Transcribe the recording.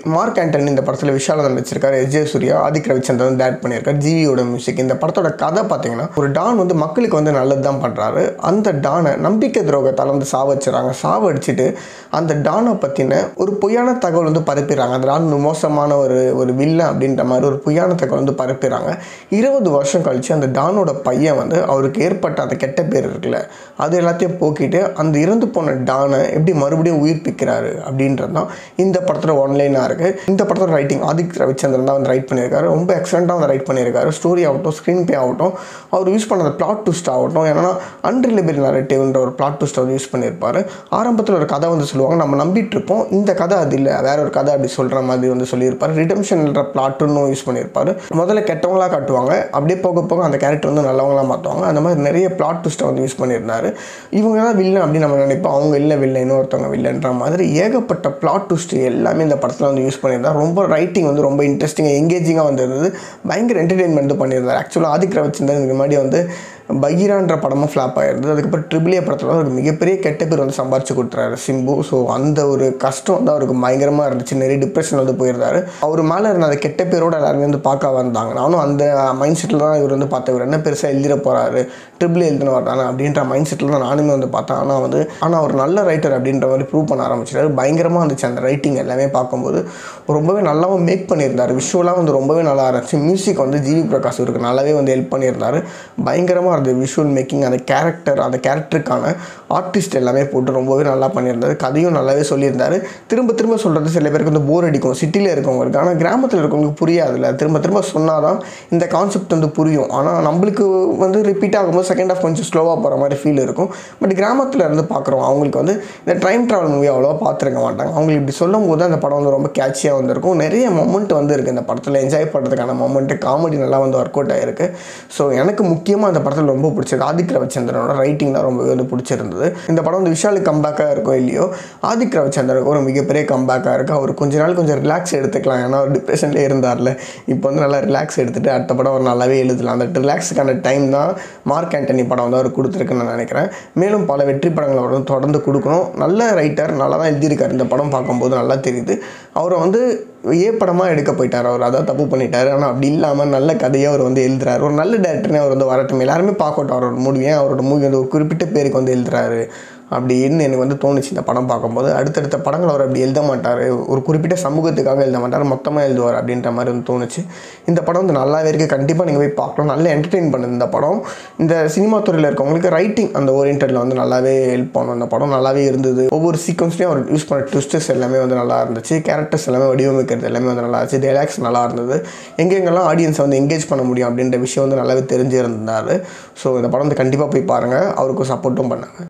Mark Antony இந்த படத்தில் விஷாலதன் வச்சிருக்காரு எஸ் ஜே சூர்யா ஆதிக் ரவிச்சந்திரன் டேட் பண்ணியிருக்காரு ஜிவியோட மியூசிக் இந்த படத்தோட கதை பார்த்தீங்கன்னா ஒரு டான் வந்து மக்களுக்கு வந்து நல்லது தான் பண்ணுறாரு அந்த டானை நம்பிக்கை துரோகத்தால் வந்து சாவடிச்சிடறாங்க சாவடிச்சிட்டு அந்த டானை பற்றின ஒரு பொய்யான தகவல் வந்து பரப்பிடுறாங்க அந்த டான் மோசமான ஒரு ஒரு வில்லன் அப்படின்ற மாதிரி ஒரு பொய்யான தகவல் வந்து பரப்பிடுறாங்க இருபது வருஷம் கழிச்சு அந்த டானோட பையன் வந்து அவருக்கு ஏற்பட்ட அந்த கெட்ட பேர் இருக்குல்ல அது எல்லாத்தையும் போக்கிட்டு அந்த இறந்து போன டானை எப்படி மறுபடியும் உயிர்ப்பிக்கிறாரு அப்படின்றது தான் இந்த படத்தில் ஒன்லைனாக இருக்குது இந்த படத்தோட ரைட்டிங் ஆதிக் ரவிச்சந்திரன் தான் வந்து ரைட் பண்ணியிருக்காரு ரொம்ப எக்ஸலண்ட்டாக வந்து ரைட் பண்ணியிருக்காரு ஸ்டோரி ஆகட்டும் ஸ்க்ரீன் ப்ளே ஆகட்டும் அவர் யூஸ் பண்ண அந்த பிளாட் ட்விஸ்ட் ஆகட்டும் ஏன்னா அன்ரிலேபிள் நரேட்டிவ்ன்ற ஒரு பிளாட் ட்விஸ்ட் வந்து யூஸ் பண்ணியிருப்பாரு ஆரம்பத்தில் ஒரு கதை வந்து சொல்லுவாங்க நம்ம நம்பிட்டு இருப்போம் இந்த கதை அது இல்லை வேற ஒரு கதை அப்படி சொல்கிற மாதிரி வந்து சொல்லியிருப்பாரு ரிடம்ஷன்ன்ற பிளாட்டுன்னு யூஸ் பண்ணியிருப்பாரு முதல்ல கெட்டவங்களா காட்டுவாங்க அப்படியே போக போக அந்த கேரக்டர் வந்து நல்லவங்களா மாற்றுவாங்க அந்த மாதிரி நிறைய பிளாட் ட்விஸ்ட்டை வந்து யூஸ் பண்ணியிருந்தாரு இவங்க தான் வில்லன் அப்படின்னு நம்ம நினைப்போம் அவங்க இல்லை வில்லன் இன்னொருத்தவங்க வில்லன்ற மாதிரி ஏகப்பட்ட பிளாட் ட்விஸ்ட் எல்லாமே இந்த படத்தில் வந்து யூஸ் பண்ணியிருந்தார் ரொம்ப ரைட்டிங் வந்து ரொம்ப இன்ட்ரெஸ்டிங்காக எங்கேஜிங்காக வந்திருந்தது பயங்கர என்டர்டெயின்மெண்ட் பண்ணியிருந்தார் ஆக்சுவலாக ஆதிக் ரவிச்சந்திரன் இதுக்கு முன்னாடி வந்து பகீரான்ற படமும் ஃப்ளாப் ஆயிருந்தது அதுக்கப்புறம் ட்ரிபிள் ஏ படத்தில் ஒரு மிகப்பெரிய கெட்ட பேர் வந்து சம்பாரிச்சு கொடுத்துறாரு சிம்பு ஸோ அந்த ஒரு கஷ்டம் வந்து அவருக்கு பயங்கரமாக இருந்துச்சு நிறைய டிப்ரெஷன் வந்து போயிருந்தாரு அவர் மேலே இருந்த அந்த கெட்ட பேரோட எல்லாருமே வந்து பார்க்க வந்தாங்க நானும் அந்த மைண்ட் செட்டில் தான் இவர் வந்து பார்த்தேன் இவர் என்ன பெருசாக எழுதிட போகிறாரு ட்ரிபிள் எழுதின வர்றானே அப்படின்ற மைண்ட் செட்டில் தான் நானுமே வந்து பார்த்தேன் ஆனால் வந்து ஆனால் அவர் நல்ல ரைட்டர் அப்படின்ற மாதிரி ப்ரூவ் பண்ண ஆரம்பிச்சிட்டாரு பயங்கரமாக இருந்துச்சு அந்த ரைட்டிங் எல்லாமே பார்க்கும்போது ரொம்பவே நல்லாவும் மேக் பண்ணியிருந்தார் விஷுவலாக வந்து ரொம்பவே நல்லா இருந்துச்சு மியூசிக் வந்து ஜிவி பிரகாஷ் இவருக்கு நல்லாவே வந்து ஹெல்ப் பண்ணியிருந்தாரு பயங்கரமாக இருந்தது விஷுவல் மேக்கிங் அந்த கேரக்டர் அந்த கேரக்டருக்கான ஆர்டிஸ்ட் எல்லாமே போட்டு ரொம்பவே நல்லா பண்ணியிருந்தாரு கதையும் நல்லாவே சொல்லியிருந்தாரு திரும்ப திரும்ப சொல்கிறது சில பேருக்கு வந்து போர் அடிக்கும் சிட்டியில் இருக்கவங்களுக்கு ஆனால் கிராமத்தில் இருக்கவங்களுக்கு புரியாதுல்ல திரும்ப திரும்ப சொன்னால் தான் இந்த கான்செப்ட் வந்து புரியும் ஆனால் நம்மளுக்கு வந்து ரிப்பீட் ஆகும்போது செகண்ட் ஆஃப் கொஞ்சம் ஸ்லோவாக போகிற மாதிரி ஃபீல் இருக்கும் பட் கிராமத்தில் இருந்து பார்க்குறோம் அவங்களுக்கு வந்து இந்த டைம் ட்ராவல் மூவி அவ்வளோவா பார்த்துருக்க மாட்டாங்க அவங்களுக்கு இப்படி சொல்லும் போது அந்த படம் வந்து ரொம்ப கேட்சியாக வந்திருக்கும் நிறைய மொமெண்ட் வந்து இருக்குது இந்த படத்தில் என்ஜாய் பண்ணுறதுக்கான மொமெண்ட்டு காமெடி நல்லா வந்து ஒர்க் அவுட் ஆகிருக்கு ஸோ எனக்கு முக்கியமாக அந்த படத்தில் ரொம்ப பிடிச்சது ஆதிக் ரவிச்சந்திரனோட ரைட்டிங் தான் ரொம்பவே வந்து பிடிச்சிருந்தது இந்த படம் வந்து விஷாலுக்கு கம்பேக்காக இருக்கும் இல்லையோ ஆதிக் ரவிச்சந்திரனுக்கு ஒரு மிகப்பெரிய கம்பேக்காக இருக்குது அவர் கொஞ்ச நாள் கொஞ்சம் ரிலாக்ஸ் எடுத்துக்கலாம் ஏன்னா அவர் டிப்ரெஷன்லேயே இருந்தார்ல இப்போ வந்து நல்லா ரிலாக்ஸ் எடுத்துகிட்டு அடுத்த படம் அவர் நல்லாவே எழுதலாம் அந்த ரிலாக்ஸுக்கான டைம் தான் மார்க் ஆண்டனி படம் வந்து அவர் கொடுத்துருக்குன்னு நான் நினைக்கிறேன் மேலும் பல வெற்றி படங்களை அவர் வந்து தொடர்ந்து கொடுக்கணும் நல்ல ரைட்டர் நல்லா தான் எழுதியிருக்காரு இந்த படம் பார்க்கும்போது நல்லா தெரியுது அவரை வந்து ஏ படமாக எடுக்க போயிட்டார் அவர் அதான் தப்பு பண்ணிட்டார் ஆனால் அப்படி இல்லாமல் நல்ல கதையை அவர் வந்து எழுதுறாரு ஒரு நல்ல டேரக்டர்னே அவர் வந்து வரட்டும் எல்லாருமே பார்க்கட்டும் அவரோட மூவி ஏன் அவரோட மூவி வந்து ஒரு குறிப்பிட்ட பேருக்கு வந்து எழுதுறாரு அப்படின்னு எனக்கு வந்து தோணுச்சு இந்த படம் பார்க்கும்போது அடுத்தடுத்த படங்கள் அவர் அப்படி எழுத மாட்டார் ஒரு குறிப்பிட்ட சமூகத்துக்காக எழுத மாட்டார் மொத்தமாக எழுதுவார் அப்படின்ற மாதிரி வந்து தோணுச்சு இந்த படம் வந்து நல்லாவே இருக்குது கண்டிப்பாக நீங்கள் போய் பார்க்கலாம் நல்லா என்டர்டெயின் பண்ணுது இந்த படம் இந்த சினிமா துறையில் இருக்கவங்களுக்கு ரைட்டிங் அந்த ஓரியன்டில் வந்து நல்லாவே ஹெல்ப் பண்ணும் அந்த படம் நல்லாவே இருந்தது ஒவ்வொரு சீக்வன்ஸ்லையும் அவர் யூஸ் பண்ண ட்விஸ்டர்ஸ் எல்லாமே வந்து நல்லா இருந்துச்சு கேரக்டர்ஸ் எல்லாமே வடிவமைக்கிறது எல்லாமே வந்து நல்லா இருந்துச்சு டைலாக்ஸ் நல்லா இருந்தது எங்கெங்கெல்லாம் ஆடியன்ஸை வந்து எங்கேஜ் பண்ண முடியும் அப்படின்ற விஷயம் வந்து நல்லாவே தெரிஞ்சிருந்தார் ஸோ இந்த படம் வந்து கண்டிப்பாக போய் பாருங்கள் அவருக்கு சப்போர்ட்டும் பண்ணாங்க